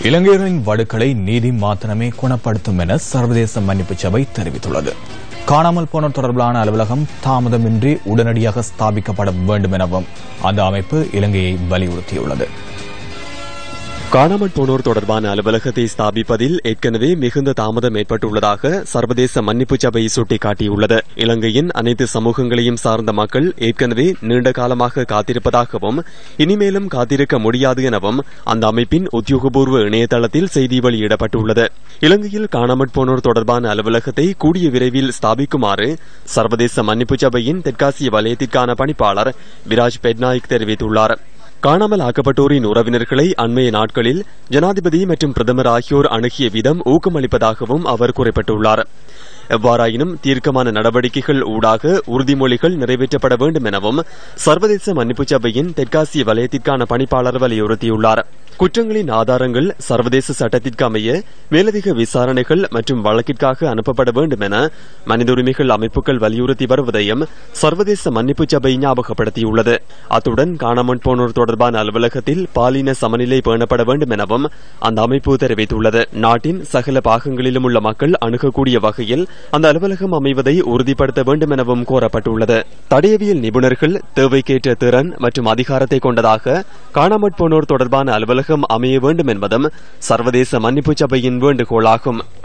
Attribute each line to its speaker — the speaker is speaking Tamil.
Speaker 1: இலங்கையர்களின் வடுக்களை நீதி மாத்திரமே குணப்படுத்தும் என சர்வதேச மன்னிப்பு சபை தெரிவித்துள்ளது காணாமல் போனோர் தொடர்பிலான அலுவலகம் தாமதமின்றி உடனடியாக ஸ்தாபிக்கப்பட வேண்டும் எனவும் அந்த அமைப்பு இலங்கையை வலியுறுத்தியுள்ளது
Speaker 2: காணாமற் போனோர் தொடர்பான அலுவலகத்தை ஸ்தாபிப்பதில் ஏற்கனவே மிகுந்த தாமதம் ஏற்பட்டுள்ளதாக சர்வதேச மன்னிப்பு சபை சுட்டிக்காட்டியுள்ளது இலங்கையின் அனைத்து சமூகங்களையும் சார்ந்த மக்கள் ஏற்கனவே நீண்ட காலமாக காத்திருப்பதாகவும் இனிமேலும் காத்திருக்க முடியாது எனவும் அந்த அமைப்பின் உத்தியோகபூர்வ இணையதளத்தில் செய்தி வெளியிடப்பட்டுள்ளது இலங்கையில் காணாமற் போனோர் தொடர்பான அலுவலகத்தை கூடிய விரைவில் ஸ்தாபிக்குமாறு சர்வதேச மன்னிப்பு சபையின் தெற்காசிய வலயத்திற்கான பணிப்பாளர் விராஜ் பெட்நாயக் தெரிவித்துள்ளார் காணாமல் ஆக்கப்பட்டோரின் உறவினர்களை அண்மைய நாட்களில் ஜனாதிபதி மற்றும் பிரதமர் ஆகியோர் அணுகிய விதம் ஊக்கமளிப்பதாகவும் அவர் குறிப்பிட்டுள்ளார் எவ்வாறாயினும் தீர்க்கமான நடவடிக்கைகள் ஊடாக உறுதிமொழிகள் நிறைவேற்றப்பட வேண்டும் எனவும் சர்வதேச மன்னிப்பு சபையின் தெற்காசிய வலயத்திற்கான பணிப்பாளர் வலியுறுத்தியுள்ளார் குற்றங்களின் ஆதாரங்கள் சர்வதேச சட்டத்திற்கு அமைய மேலதிக விசாரணைகள் மற்றும் வழக்கிற்காக அனுப்பப்பட வேண்டும் என மனித உரிமைகள் அமைப்புகள் வலியுறுத்தி வருவதையும் சர்வதேச மன்னிப்பு சபை ஞாபகப்படுத்தியுள்ளது அத்துடன் காணாமற் போனோர் தொடர்பான அலுவலகத்தில் பாலின சமநிலை பேணப்பட வேண்டும் எனவும் அந்த அமைப்பு தெரிவித்துள்ளது நாட்டின் சகல பாகங்களிலும் உள்ள மக்கள் அணுகக்கூடிய வகையில் அந்த அலுவலகம் அமைவதை உறுதிப்படுத்த வேண்டும் எனவும் கோரப்பட்டுள்ளது தடயவியல் நிபுணர்கள் தேவைக்கேற்ற திறன் மற்றும் அதிகாரத்தை கொண்டதாக காணாமற் போனோர் தொடர்பான அலுவலகம் அமைய வேண்டும் என்பதும் சர்வதேச மன்னிப்பு சபையின் வேண்டுகோளாகும்